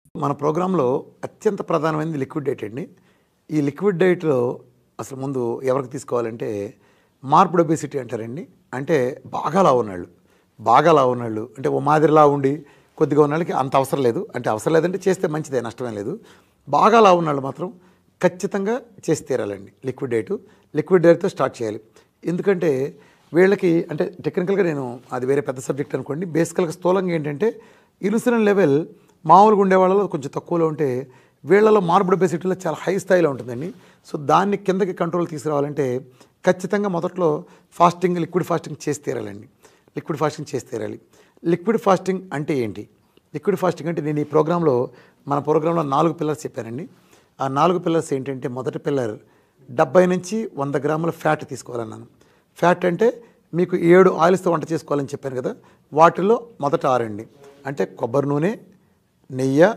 మన ప్రోగ్రాంలో అత్యంత ప్రధానమైనది లిక్విడ్ డైట్ అండి ఈ లిక్విడ్ డైట్లో అసలు ముందు ఎవరికి తీసుకోవాలంటే మార్పుడ్ ఒబేసిటీ అంటారండి అంటే బాగా లావు ఉన్నాళ్ళు బాగా లావు ఉన్నాళ్ళు అంటే ఓ మాదిరిలా ఉండి కొద్దిగా ఉన్న వాళ్ళకి అంత అవసరం లేదు అంటే అవసరం లేదంటే చేస్తే మంచిదే నష్టమేం లేదు బాగా లావు ఉన్నాళ్ళు మాత్రం ఖచ్చితంగా చేసి తీరాలండి లిక్విడ్ డైట్ లిక్విడ్ డైట్తో స్టార్ట్ చేయాలి ఎందుకంటే వీళ్ళకి అంటే టెక్నికల్గా నేను అది వేరే పెద్ద సబ్జెక్ట్ అనుకోండి బేసికల్గా స్థూలంగా ఏంటంటే ఇన్సులిన్ లెవెల్ మామూలుగా ఉండే వాళ్ళలో కొంచెం తక్కువలో ఉంటే వీళ్ళలో మార్బుడ్ ఒబేసిటీలో చాలా హై స్థాయిలో ఉంటుందండి సో దాన్ని కిందకి కంట్రోల్ తీసుకురావాలంటే ఖచ్చితంగా మొదట్లో ఫాస్టింగ్ లిక్విడ్ ఫాస్టింగ్ చేసి తీరాలండి లిక్విడ్ ఫాస్టింగ్ చేసి తీరాలి లిక్విడ్ ఫాస్టింగ్ అంటే ఏంటి లిక్విడ్ ఫాస్టింగ్ అంటే నేను ఈ ప్రోగ్రాంలో మన ప్రోగ్రాంలో నాలుగు పిల్లర్స్ చెప్పానండి ఆ నాలుగు పిల్లర్స్ ఏంటంటే మొదటి పిల్లర్ డెబ్బై నుంచి వంద గ్రాముల ఫ్యాట్ తీసుకోవాలన్నాను ఫ్యాట్ అంటే మీకు ఏడు ఆయిల్స్తో వంట చేసుకోవాలని చెప్పాను కదా వాటిలో మొదట ఆరండి అంటే కొబ్బరి నూనె నెయ్యి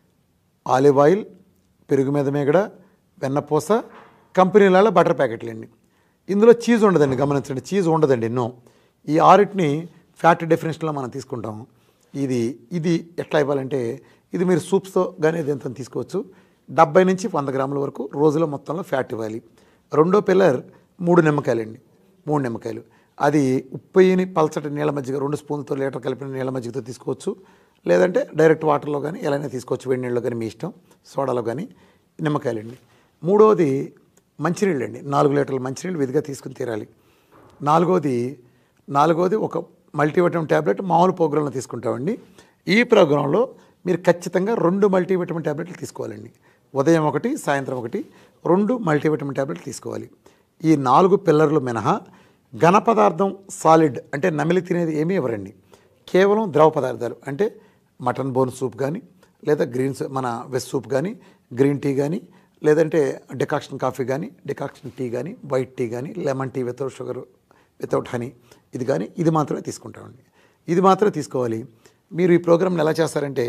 ఆలివ్ ఆయిల్ పెరుగు మీద మేగడ వెన్నపూస కంపెనీలలో బటర్ ప్యాకెట్లు అండి ఇందులో చీజ్ ఉండదండి గమనించండి చీజ్ ఉండదండి నో ఈ ఆరిటిని ఫ్యాట్ డెఫినేషన్లో మనం తీసుకుంటాము ఇది ఇది ఎట్లా ఇవ్వాలంటే ఇది మీరు సూప్స్తో కానీ దీంతో తీసుకోవచ్చు డెబ్బై నుంచి వంద గ్రాముల వరకు రోజులో మొత్తంలో ఫ్యాట్ ఇవ్వాలి రెండో పిల్లర్ మూడు నిమ్మకాయలండి మూడు నిమ్మకాయలు అది ఉప్పయ్యని పల్చటి నీళ్ళ మజ్జిగ రెండు స్పూన్లతో లీటర్ కలిపిన నీళ్ళ మజ్జిగతో తీసుకోవచ్చు లేదంటే డైరెక్ట్ వాటర్లో కానీ ఎలాగైనా తీసుకోవచ్చు వేడి నీళ్ళలో కానీ మీ ఇష్టం సోడాలో కానీ నిమ్మకాయలండి మూడవది మంచినీళ్ళు అండి నాలుగు లీటర్ల మంచినీళ్ళు విధిగా తీసుకుని తీరాలి నాలుగోది నాలుగోది ఒక మల్టీవిటమిన్ ట్యాబ్లెట్ మామూలు ప్రోగ్రాంలో తీసుకుంటామండి ఈ ప్రోగ్రాంలో మీరు ఖచ్చితంగా రెండు మల్టీవిటమిన్ ట్యాబ్లెట్లు తీసుకోవాలండి ఉదయం ఒకటి సాయంత్రం ఒకటి రెండు మల్టీవిటమిన్ ట్యాబ్లెట్లు తీసుకోవాలి ఈ నాలుగు పిల్లర్లు మినహా ఘన పదార్థం సాలిడ్ అంటే నమిలి తినేది ఏమీ ఇవ్వరండి కేవలం ద్రవ పదార్థాలు అంటే మటన్ బోన్ సూప్ కానీ లేదా గ్రీన్ సూ- మన వెజ్ సూప్ కానీ గ్రీన్ టీ కానీ లేదంటే డికాక్షన్ కాఫీ కానీ డికాక్షన్ టీ కానీ వైట్ టీ కానీ lemon tea without sugar without honey ఇది కానీ ఇది మాత్రమే తీసుకుంటామండి ఇది మాత్రమే తీసుకోవాలి మీరు ఈ ప్రోగ్రామ్ని ఎలా చేస్తారంటే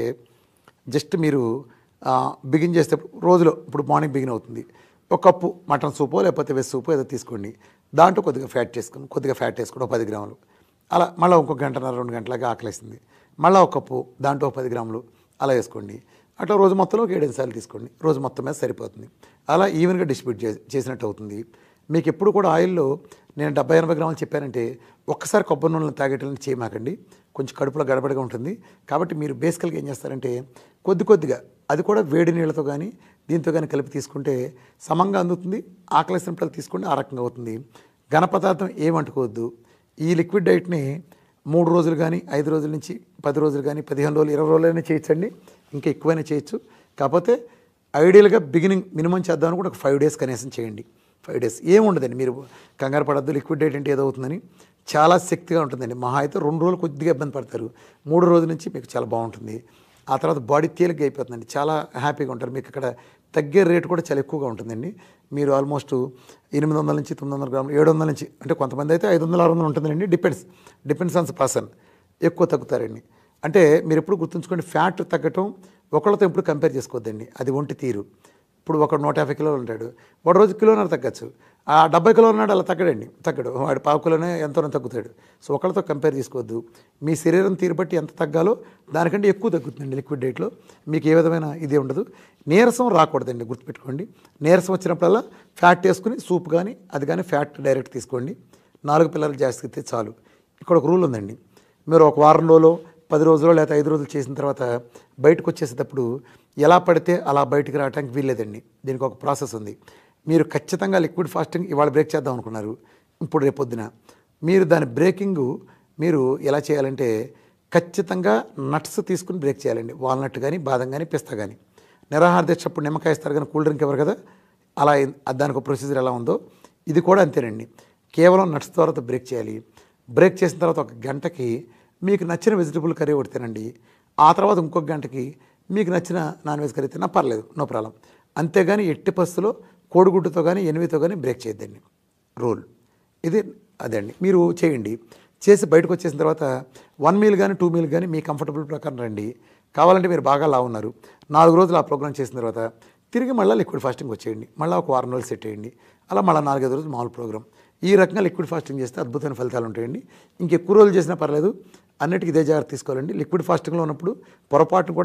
జస్ట్ మీరు ఆ, బిగిన్ చేస్తే రోజులో ఇప్పుడు మార్నింగ్ బిగిన్ అవుతుంది ఒక కప్పు మటన్ సూపో లేకపోతే వెజ్ సూపో ఏదో తీసుకోండి దాంట్లో కొద్దిగా ఫ్యాట్ చేసుకుని కొద్దిగా ఫ్యాట్ వేసుకోండి ఒక పది గ్రాములు అలా మళ్ళీ ఇంకొక గంటన్నర రెండు గంటలాగా ఆకలేస్తుంది మళ్ళీ ఒక కప్పు దాంట్లో ఒక పది గ్రాములు అలా వేసుకోండి అట్లా రోజు మొత్తంలో ఒక ఏడెనిమిది సార్లు తీసుకోండి రోజు మొత్తం మీద సరిపోతుంది అలా ఈవెన్గా డిస్ట్రిబ్యూట్ చే చేసినట్టు అవుతుంది మీకు ఎప్పుడు కూడా ఆయిల్లో నేను డెబ్బై ఎనభై గ్రాములు చెప్పానంటే ఒక్కసారి కొబ్బరి నూనెలు తాగేటని చేయమాకండి కొంచెం కడుపులో గడబడిగా ఉంటుంది కాబట్టి మీరు బేసికల్గా ఏం చేస్తారంటే కొద్ది కొద్దిగా అది కూడా వేడి నీళ్ళతో కానీ దీంతో కానీ కలిపి తీసుకుంటే సమంగా అందుతుంది ఆకలిసినప్పుడు తీసుకుంటే ఆ రకంగా అవుతుంది ఘన పదార్థం ఏమంటుకోవద్దు ఈ లిక్విడ్ డైట్ని మూడు రోజులు కానీ ఐదు రోజుల నుంచి పది రోజులు కానీ పదిహేను రోజులు ఇరవై రోజులైనా చేయొచ్చండి ఇంకా ఎక్కువైనా చేయొచ్చు కాకపోతే ఐడియల్గా బిగినింగ్ మినిమం చేద్దాం అనుకుంటే ఒక ఫైవ్ డేస్ కనీసం చేయండి ఫైవ్ డేస్ ఏముండదండి మీరు కంగారు పడద్దు లిక్విడ్ డైట్ అంటే ఏదో అవుతుందని చాలా శక్తిగా ఉంటుందండి మహా అయితే రెండు రోజులు కొద్దిగా ఇబ్బంది పడతారు మూడు రోజుల నుంచి మీకు చాలా బాగుంటుంది ఆ తర్వాత బాడీ తేలిగ్గా అయిపోతుందండి చాలా హ్యాపీగా ఉంటారు మీకు ఇక్కడ తగ్గే రేటు కూడా చాలా ఎక్కువగా ఉంటుందండి మీరు ఆల్మోస్ట్ ఎనిమిది వందల నుంచి తొమ్మిది వందల గ్రాములు ఏడు వందల నుంచి అంటే కొంతమంది అయితే ఐదు వందల ఆరు వందలు ఉంటుందండి డిపెండ్స్ డిపెండ్స్ ఆన్ పర్సన్ ఎక్కువ తగ్గుతారండి అంటే మీరు ఎప్పుడు గుర్తుంచుకోండి ఫ్యాట్ తగ్గటం ఒకళ్ళతో ఎప్పుడు కంపేర్ చేసుకోవద్దండి అది ఒంటి తీరు ఇప్పుడు ఒక నూట యాభై కిలోలు ఉంటాడు వాడు రోజు కిలోన్నర తగ్గచ్చు ఆ డెబ్బై కిలోలు ఉన్నాడు అలా తగ్గడండి తగ్గడు వాడు పావు కిలోనే ఎంతోనో తగ్గుతాడు సో ఒకళ్ళతో కంపేర్ చేసుకోవద్దు మీ శరీరం తీరు బట్టి ఎంత తగ్గాలో దానికంటే ఎక్కువ తగ్గుతుందండి లిక్విడ్ డైట్లో మీకు ఏ విధమైన ఇది ఉండదు నీరసం రాకూడదండి గుర్తుపెట్టుకోండి నీరసం వచ్చినప్పుడల్లా ఫ్యాట్ వేసుకుని సూప్ కానీ అది కానీ ఫ్యాట్ డైరెక్ట్ తీసుకోండి నాలుగు పిల్లలు జాస్తి అయితే చాలు ఇక్కడ ఒక రూల్ ఉందండి మీరు ఒక వారం రోజులో పది రోజులు లేదా ఐదు రోజులు చేసిన తర్వాత బయటకు వచ్చేసేటప్పుడు ఎలా పడితే అలా బయటికి రావడానికి వీల్లేదండి దీనికి ఒక ప్రాసెస్ ఉంది మీరు ఖచ్చితంగా లిక్విడ్ ఫాస్టింగ్ ఇవాళ బ్రేక్ చేద్దాం అనుకున్నారు ఇప్పుడు రేపొద్దున మీరు దాని బ్రేకింగ్ మీరు ఎలా చేయాలంటే ఖచ్చితంగా నట్స్ తీసుకుని బ్రేక్ చేయాలండి వాల్నట్ కానీ బాదం కానీ పిస్తా కానీ నిరాహార దీక్ష అప్పుడు నిమ్మకాయ ఇస్తారు కానీ కూల్ డ్రింక్ ఇవ్వరు కదా అలా ఇన్- దానికి ఒక ప్రొసీజర్ ఎలా ఉందో ఇది కూడా అంతేనండి కేవలం నట్స్ ద్వారా బ్రేక్ చేయాలి బ్రేక్ చేసిన తర్వాత ఒక గంటకి మీకు నచ్చిన వెజిటబుల్ కర్రీ ఒకటి తినండి ఆ తర్వాత ఇంకొక గంటకి మీకు నచ్చిన నాన్ వెజ్ కర్రీ తిన్నా పర్లేదు నో ప్రాబ్లం అంతేగాని ఎట్టి పరిస్థితుల్లో కోడిగుడ్డుతో కానీ ఎనిమిదితో కానీ బ్రేక్ చేయొద్దండి రూల్ ఇది అదే అండి మీరు చేయండి చేసి బయటకు వచ్చేసిన తర్వాత వన్ మీల్ కానీ టూ మీల్ కానీ మీ కంఫర్టబుల్ ప్రకారం రండి కావాలంటే మీరు బాగా లా ఉన్నారు నాలుగు రోజులు ఆ ప్రోగ్రామ్ చేసిన తర్వాత తిరిగి మళ్ళీ లిక్విడ్ ఫాస్టింగ్ వచ్చేయండి మళ్ళీ ఒక వారం రోజులు సెట్ చేయండి అలా మళ్ళీ నాలుగైదు రోజులు మామూలు ప్రోగ్రామ్ ఈ రకంగా లిక్విడ్ ఫాస్టింగ్ చేస్తే అద్భుతమైన ఫలితాలు ఉంటాయండి ఇంకెక్కువ రోజులు చేసినా పర్లేదు అన్నిటికీ ఇదే జాగ్రత్త తీసుకోవాలండి లిక్విడ్ ఫాస్టింగ్లో ఉన్నప్పుడు పొరపాటును కూడా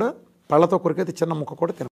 పళ్ళతో కొరికైతే చిన్న ముక్క కూడా తిన